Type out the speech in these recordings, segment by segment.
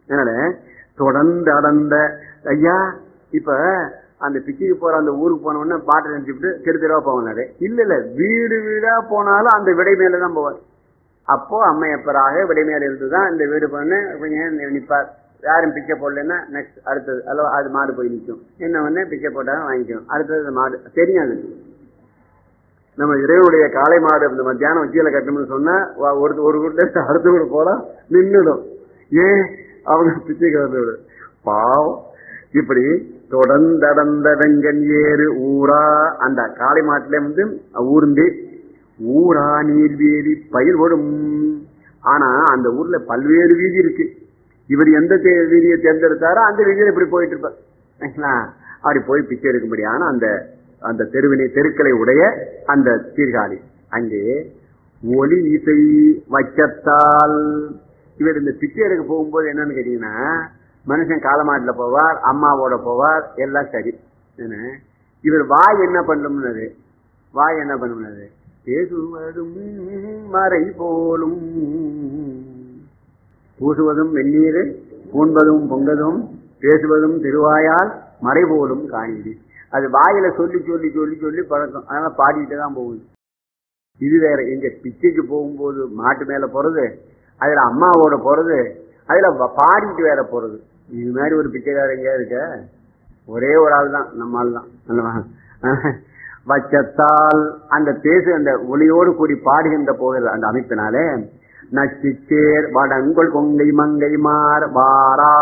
அதனால தொடர்ந்து அடர்ந்த ஐயா இப்ப அந்த பிச்சுக்கு போற அந்த ஊருக்கு போன உடனே பாட்டை நினைச்சுட்டு தெரு தெருவா போவாரு இல்ல இல்ல வீடு வீடா போனாலும் அந்த விடை மேலதான் போவார் அப்போ அம்மையப்பராக விடை மேல இருந்துதான் இந்த வீடு பண்ணு கொஞ்சம் நிப்பார் யாரும் பிச்சை போடலன்னா நெக்ஸ்ட் அடுத்தது அல்ல அது மாடு போய் நிற்கும் என்ன ஒண்ணு பிச்சை போட்டாலும் வாங்கிக்கும் அடுத்தது அந்த மாடு தெரியும் அது நம்ம இறைவனுடைய காளை மாடு இந்த மத்தியானம் உச்சியில கட்டணும்னு சொன்னா வா- ஒரு ஒரு கூட அடுத்த கூட போலாம் நின்றுடும் ஏன் அவங்க பிச்சைக்கு வந்து பாவம் இப்படி தொடர்ந்தடந்த வெங்கன் ஏறு ஊரா அந்த காளை மாட்டுல வந்து ஊர்ந்து ஊரா நீர்வீதி பயிர்வடும் ஆனா அந்த ஊர்ல பல்வேறு வீதி இருக்கு இவர் எந்த தே- வீதியை தேர்ந்தெடுத்தாரோ அந்த வீதியில இப்படி போயிட்டு இருப்பார் சரிங்களா? அப்படி போய் பிச்சை எடுக்கும்படியான அந்த அந்த தெருவினை தெருக்களை உடைய அந்த சீர்காழி அங்கே ஒலி இசை வைக்கத்தால் இவர் இந்த பிச்சை எடுக்க போகும்போது என்னன்னு கேட்டீங்கன்னா மனுஷன் காலமாட்டுல போவார் அம்மாவோட போவார் எல்லாம் சரி என்ன இவர் வாய் என்ன பண்ணும்னது வாய் என்ன பண்ணும்னது பேசுவதும் மறை போலும் பூசுவதும் வெந்நீர் பூண்பதும் பொங்கதும் பேசுவதும் திருவாயால் மறை போலும் காணிடி அது வாயில சொல்லி சொல்லி சொல்லி சொல்லி பழக்கம் அதனால பாடிட்டு தான் போகுது இது வேற எங்க பிச்சைக்கு போகும்போது மாட்டு மேல போறது அதுல அம்மாவோட போறது அதுல வ- பாடிட்டு வேற போறது இது மாதிரி ஒரு பிச்சைக்காரர் எங்கேயா இருக்க ஒரே ஒரு ஆள் தான் நம்ம ஆள் தான் அல்லவா? வச்சத்தால் அந்த பேசு அந்த ஒளியோடு கூடி பாடுகின்ற போகிற அந்த அமைப்பினாலே நச்சிச்சேர் வடங்கொள் கொங்கை மங்கை மார் வாரா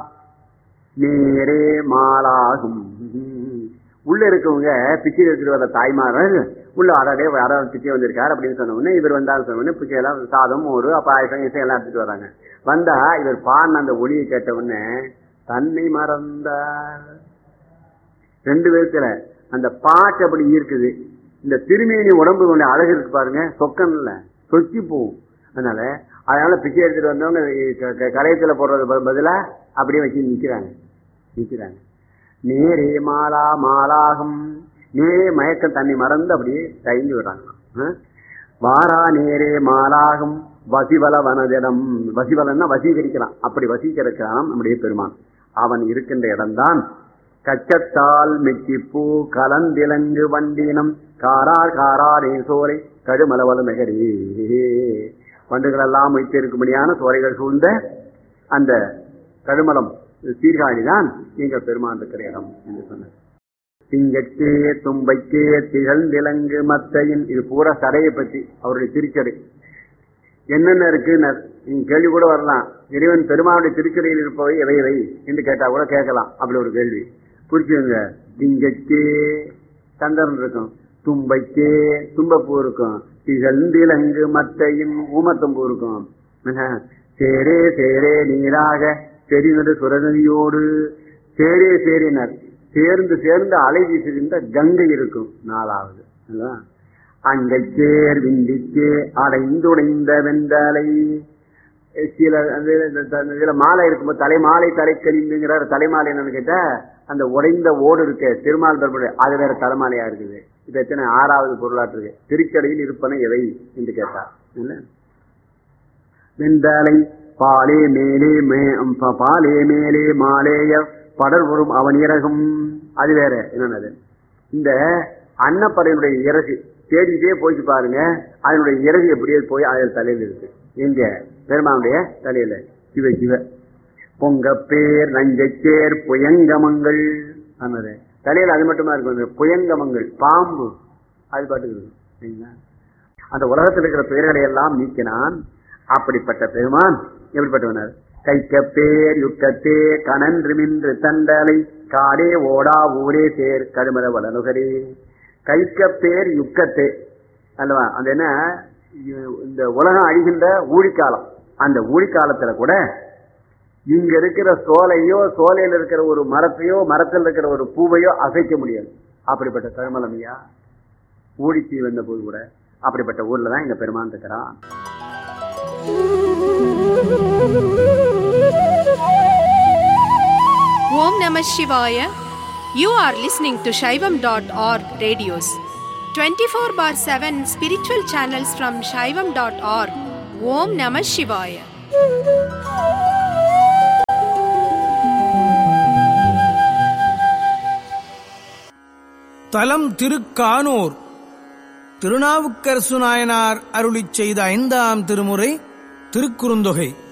நேரே மாலாகும் உள்ள இருக்கவங்க பிச்சை எடுத்துட்டு வர தாய்மார்கள் உள்ள அடாடே யாராவது பிச்சை வந்திருக்காரு அப்படின்னு சொன்ன உடனே இவர் வந்தாலும் சொன்ன உடனே பிச்சை எல்லாம் சாதம் ஒரு பாயசம் இசை எல்லாம் எடுத்துட்டு வராங்க வந்தா இவர் பாடின அந்த ஒளியை கேட்ட உடனே தன்னை மறந்தார் ரெண்டு விதத்துல அந்த பாட்டு அப்படி இருக்குது இந்த திருமேனி உடம்பு கொஞ்சம் அழகு இருக்கு பாருங்க சொக்கன்ல சொக்கி போகும் அதனால அதனால பிச்சை எடுத்துட்டு வந்தவங்க க- க- கரையத்துல போடுறது ப- பதிலா அப்படியே வச்சு நிக்கிறாங்க நிக்கிறாங்க நேரே மாலா மாலாகும் நேரே மயக்கம் தண்ணி மறந்து அப்படியே தயங்கி விடுறாங்க வாரா நேரே மாலாகும் வசிவல வனதிடம் வசிவலன்னா வசீகரிக்கலாம் அப்படி வசீகரிக்கலாம் நம்முடைய பெருமான் அவன் இருக்கின்ற இடம்தான் கச்சத்தால் மெச்சிப்பூ கலந்திலங்கு வண்டினம் காரார் காராரே சோலை கடுமலவல நகரே வண்டுகள் எல்லாம் வைத்திருக்கும்படியான சோலைகள் சூழ்ந்த அந்த கடுமலம் சீர்காழிதான் எங்க பெருமான் இருக்கிற இடம் என்று சொன்னார் திங்கட்கே தும்பைக்கே திகழ்ந்திலங்கு மத்தையின் இது பூரா சடையை பற்றி அவருடைய திருச்சடை என்னென்ன இருக்கு நீங்க கேள்வி கூட வரலாம் இறைவன் பெருமானுடைய திருச்சடையில் இருப்பவை எவை எவை என்று கேட்டா கூட கேட்கலாம் அப்படி ஒரு கேள்வி குறிச்சுங்க திங்கட்கே சந்திரன் இருக்கும் தும்பைக்கே தும்பப்பூ இருக்கும் திகழ்ந்திலங்கு மத்தையின் ஊமத்தம்பூ இருக்கும் என்ன? சேரே சேரே நீராக செறிநடு சுரநதியோடு சேரே சேரினர் சேர்ந்து சேர்ந்து அலை வீசுகின்ற கங்கை இருக்கும் நாலாவது இல்லையா? அங்கைச்சேர் விந்திக்கே அடைந்துடைந்த வெந்தலை சில அந்த இந்த- இந்த இதுல மாலை இருக்கும்போது தலைமாலை தலைக்கழிந்துங்கிறார் தலைமாலை என்னன்னு கேட்டா அந்த உடைந்த ஓடு இருக்கு திருமால் பெருமாள் அது வேற தலைமாலையா இருக்குது இது எத்தனை ஆறாவது பொருளாற்று இருக்கு திருச்சடையில் இருப்பன எவை என்று கேட்டார் இல்ல வெந்தாலை பாலே மேலே மே- ப- பாலே மேலே மாலேய படர் வரும் அவன் இறகும் அது வேற என்னன்னது இந்த அன்னப்பறையினுடைய இறகு தேடிட்டே போயிட்டு பாருங்க அதனுடைய இறகு எப்படியே போய் அதில் தலையில இருக்கு எங்க பெருமானுடைய தலையில சிவ சிவ பொங்க பேர் நஞ்சச்சேர் புயங்கமங்கள் ஆனது தலையில அது மட்டுமா இருக்கும் இந்த புயங்கமங்கள் பாம்பு அது பாட்டுக்கு இருக்கும் சரிங்களா? அந்த உலகத்தில் இருக்கிற பெயர்களை எல்லாம் நீக்கினான் அப்படிப்பட்ட பெருமான் எப்படிப்பட்டவனர் கைக்க பேர் யுக்கத்தே கனன்று மின்று தண்டலை காடே ஓடா ஊரே தேர் கடுமல வளனுகரே கைக்க பேர் யுக்கத்தே அல்லவா அந்த என்ன இ- இந்த உலகம் அழிகின்ற ஊழிக்காலம் அந்த ஊழிக்காலத்துல கூட இங்க இருக்கிற சோலையோ சோலையில இருக்கிற ஒரு மரத்தையோ மரத்தில் இருக்கிற ஒரு பூவையோ அசைக்க முடியாது அப்படிப்பட்ட கருமலமையா ஊழிச்சி வந்த போது கூட அப்படிப்பட்ட ஊர்ல தான் எங்க பெருமான் இருக்கிறான் Om Namah Shivaya. You are listening to Shaivam.org radios. 24 bar 7 spiritual channels from Shaivam.org. Om Namah Shivaya. தலம் திருக்கானூர் திருநாவுக்கரசு நாயனார் அருளிச் செய்த ஐந்தாம் திருமுறை திருக்குறுந்தொகை